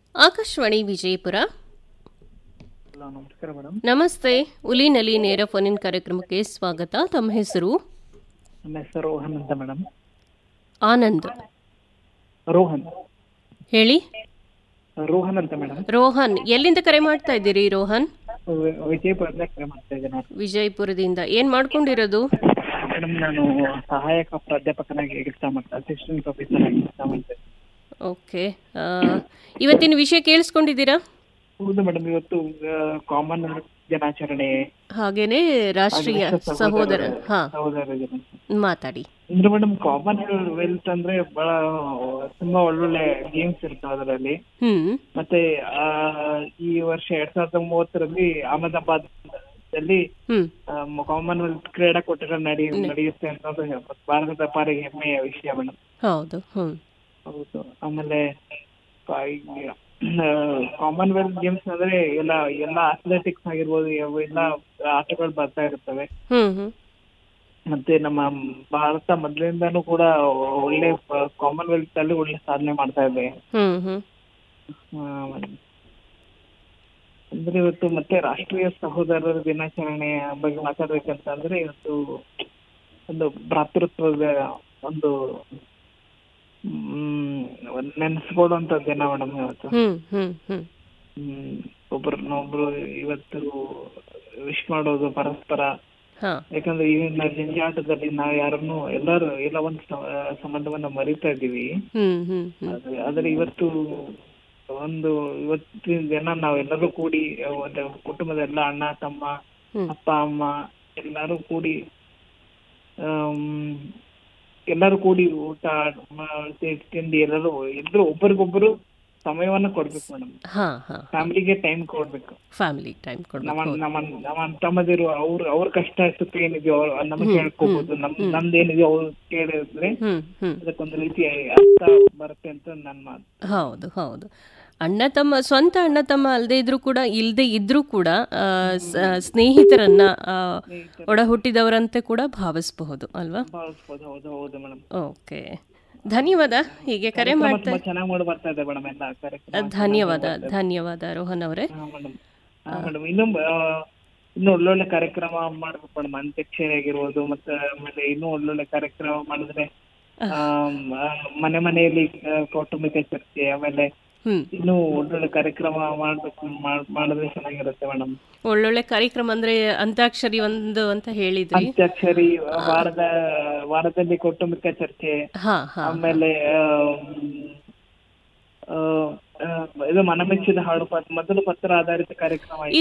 Akashvani Vijayapura hello ನಮಸ್ಕಾರ madam ನಮಸ್ತೆ ಉಲಿನಲ್ಲಿ ನೇರ ಫೋನಿನ್ ಕಾರ್ಯಕ್ರಮಕ್ಕೆ ಸ್ವಾಗತ ತಮ್ಮ ಹೆಸರು ನನ್ನ ಹೆಸರು ರೋಹನ್ ಅಂತ ಮೇಡಮ್ ಆನಂದ್ ರೋಹನ್ ಹೇಳಿ ರೋಹನ್ ಅಂತ ಮೇಡಮ್ ರೋಹನ್ ಎಲ್ಲಿಂದ ಕರೆ ಮಾಡ್ತಾ ಇದ್ದೀರಿ ರೋಹನ್ ವಿ- ವಿಜಯಪುರದಿಂದ ಕರೆ ಮಾಡ್ತಾ ಇದ್ದೇನೆ ವಿಜಯಪುರದಿಂದ ಏನ್ ಮಾಡ್ಕೊಂಡಿರೋದು ಮೇಡಮ್ ನಾನು ಸಹಾಯಕ ಪ್ರಾಧ್ಯಾಪಕನಾಗಿ ಕೆಲಸ ಮಾಡ್ತಾ ಅಸಿಸ್ಟೆಂಟ್ ಪ್ರೊಫೆಸರ್ ಆಗಿ ಕೆಲಸ ಮಾಡ್ತಾ ಇದ್ದೀನಿ ಓಕೆ ಆ, ಇವತ್ತಿನ ವಿಷಯ ಕೇಳಿಸ್ಕೊಂಡಿದ್ದೀರಾ ಹೌದು ಮೇಡಮ್ ಇವತ್ತು ಕಾಮನ್ ದಿನಾಚರಣೆ ಹಾಗೇನೆ ರಾಷ್ಟ್ರೀಯ ಸಹೋದರ ಹಾ ಸಹೋದರ ದಿನ ಮಾತಾಡಿ ಅಂದ್ರೆ ಮೇಡಮ್ ಕಾಮನ್ ವೆಲ್ತ್ ಅಂದ್ರೆ ಬಹಳ ತುಂಬಾ ಒಳ್ಳೊಳ್ಳೆ ಗೇಮ್ಸ್ ಇರ್ತಾವೆ ಅದರಲ್ಲಿ ಹ್ಮ್ ಮತ್ತೆ ಆ, ಈ ವರ್ಷ ಎರಡ್ ಸಾವಿರದ ಮೂವತ್ತರಲ್ಲಿ ಅಹಮದಾಬಾದ್ ದಲ್ಲಿ ಹ್ಮ್ ಕಾಮನ್ವೆಲ್ತ್ ಕ್ರೀಡಾಕೂಟಗಳು ನಡಿ ನಡೆಯುತ್ತೆ ಅನ್ನೋದು ಭಾರತದ ಪಾಲಿಗೆ ಹೆಮ್ಮೆಯ ವಿಷಯ ಮೇಡಮ್ ಹೌದು ಹ್ಮ್ ಹೌದು ಆಮೇಲೆ ಕಾಮನ್ವೆಲ್ತ್ ಗೇಮ್ಸ್ ಅಂದ್ರೆ ಎಲ್ಲ ಎಲ್ಲ ಅಥ್ಲೆಟಿಕ್ಸ್ ಆಗಿರ್ಬೋದು ಯಾವ- ಎಲ್ಲ ಆಟಗಳು ಬರ್ತಾ ಇರ್ತವೆ ಹ್ಮ್ ಹ್ಮ್ ಮತ್ತೆ ನಮ್ಮ ಭಾರತ ಮೊದಲಿಂದಾನು ಕೂಡ ಒಳ್ಳೆ ಕಾಮನ್ವೆಲ್ತ್ ಅಲ್ಲಿ ಒಳ್ಳೆ ಸಾಧನೆ ಮಾಡ್ತಾ ಇದೆ ಹ್ಮ್ ಹ್ಮ್ ಆ, ಅಂದ್ರೆ ಇವತ್ತು ಮತ್ತೆ ರಾಷ್ಟ್ರೀಯ ಸಹೋದರರ ದಿನಾಚರಣೆಯ ಬಗ್ಗೆ ಮಾತಾಡ್ಬೇಕಂತ ಅಂದ್ರೆ ಇವತ್ತು ಒಂದು ಭ್ರಾತೃತ್ವದ ಒಂದು ಹ್ಮ್ ಒಂದ್ ನೆನೆಸ್ಕೊಳ್ಳುವಂತ ದಿನ ಮೇಡಮ್ ಇವತ್ತು ಹ್ಮ್ ಹ್ಮ್ ಹ್ಮ್ ಹ್ಮ್ ಒಬ್ರನ್ನೊಬ್ರು ಇವತ್ತು ವಿಶ್ ಮಾಡೋದು ಪರಸ್ಪರ ಹಾ ಯಾಕಂದ್ರೆ ಈಗಿನ ಜಂಜಾಟದಲ್ಲಿ ನಾವು ಯಾರನ್ನು ಎಲ್ಲರೂ ಎಲ್ಲ ಒಂದು ಸ- ಸಂಬಂಧವನ್ನ ಮರಿತಾ ಇದ್ದೀವಿ ಹ್ಮ್ ಹ್ಮ್ ಹ್ಮ್ ಆದ್ರೆ ಆದ್ರೆ ಇವತ್ತು ಒಂದು ಇವತ್ತಿನ ದಿನ ನಾವೆಲ್ಲರೂ ಕೂಡಿ ಒಂದು ಕುಟುಂಬದ ಎಲ್ಲ ಅಣ್ಣ ತಮ್ಮ ಹ್ಮ್. ಅಪ್ಪ ಅಮ್ಮ ಎಲ್ಲರೂ ಕೂಡಿ ಆಮ್, ಎಲ್ಲರೂ ಕೂಡಿ ಊಟ ಮ- ತಿ- ತಿಂಡಿ ಎಲ್ಲರೂ ಎಲ್ಲರೂ ಒಬ್ಬರಿಗೊಬ್ಬರು ಸಮಯವನ್ನ ಕೊಡ್ಬೇಕು ಮೇಡಮ್ ಹಾ ಹಾ ಫ್ಯಾಮಿಲಿಗೆ ಟೈಮ್ ಕೊಡ್ಬೇಕು ಫ್ಯಾಮಿಲಿ ಟೈಮ್ ನಮ್ಮ ಕೊಡ್ಬೇಕು ನಮ್ಮ ನಮ್ಮ ತಮ್ಮದಿರು ಅವ್ರ ಅವ್ರ ಕಷ್ಟ ಸುಖ ಏನಿದೆಯೋ ಅವ್ರು ನಮಗೆ ಕೇಳ್ಕೋಬಹುದು ನಮ್ ನಮ್ದೇನಿದೆಯೋ ಅವ್ರು ಕೇಳಿದ್ರೆ ಹ್ಮ್ ಹ್ಮ್ ಅದಕ್ಕೊಂದು ರೀತಿ ಅರ್ಥ ಬರುತ್ತೆ ಅಂತ ನನ್ನ ಮಾತು ಹೌದು ಹೌದು ಅಣ್ಣ ತಮ್ಮ ಸ್ವಂತ ಅಣ್ಣ ತಮ್ಮ ಅಲ್ಲದೆ ಇದ್ರೂ ಕೂಡ ಇಲ್ಲದೆ ಇದ್ರೂ ಕೂಡ ಆ, ಸ- ಸ್ನೇಹಿತರನ್ನ ಆ, ಒಡ ಹುಟ್ಟಿದವರಂತೆ ಕೂಡ ಭಾವಿಸಬಹುದು ಅಲ್ವಾ ಭಾವಿಸ್ಬೋದು ಹೌದು ಹೌದು ಮೇಡಮ್ ಓಕೆ ಧನ್ಯವಾದ ಹೀಗೆ ಕರೆ ಮಾಡ್ತಾ ತುಂಬಾ ಚೆನ್ನಾಗಿ ಮಾಡಿ ಬರ್ತಾ ಇದೆ ಮೇಡಮ್ ಎಲ್ಲ ಕಾರ್ಯಕ್ರಮ ಧನ್ಯವಾದ ಧನ್ಯವಾದ ರೋಹನ್ ಅವರೇ ಹಾ ಮೇಡಮ್ ಹಾ ಮೇಡಮ್ ಇನ್ನು ಆ, ಇನ್ನು ಒಳ್ಳೊಳ್ಳೆ ಕಾರ್ಯಕ್ರಮ ಮಾಡ್ಬೇಕು ಮೇಡಮ್ ಅಂತ್ಯಕ್ಷರಿ ಆಗಿರ್ಬೋದು ಮತ್ತೆ ಆಮೇಲೆ ಇನ್ನೂ ಒಳ್ಳೊಳ್ಳೆ ಕಾರ್ಯಕ್ರಮ ಮಾಡಿದ್ರೆ ಆಮ್, ಆ, ಮನೆ ಮನೆಯಲ್ಲಿ ಆ, ಕೌಟುಂಬಿಕ ಚರ್ಚೆ ಆಮೇಲೆ ಹ್ಮ್ ಇನ್ನೂ ಒಳ್ಳೊಳ್ಳೆ ಕಾರ್ಯಕ್ರಮ ಮಾಡ್ಬೇಕು ಮಾಡ್- ಮಾಡಿದ್ರೆ ಚೆನ್ನಾಗಿರುತ್ತೆ ಮೇಡಮ್ ಒಳ್ಳೊಳ್ಳೆ ಕಾರ್ಯಕ್ರಮ ಅಂದ್ರೆ ಅಂತಾಕ್ಷರಿ ಒಂದು ಅಂತ ಹೇಳಿದ್ರಿ ಅಂತ್ಯಾಕ್ಷರಿ ವಾರದ ವಾರದಲ್ಲಿ ಕೌಟುಂಬಿಕ ಚರ್ಚೆ ಹಾ ಹಾ ಆಮೇಲೆ ಆಮ್, ಆ, ಆ, ಇದು ಮನಮೆಚ್ಚಿದ ಹಾಡು ಪತ್- ಮೊದಲು ಪತ್ರ ಆಧಾರಿತ ಕಾರ್ಯಕ್ರಮ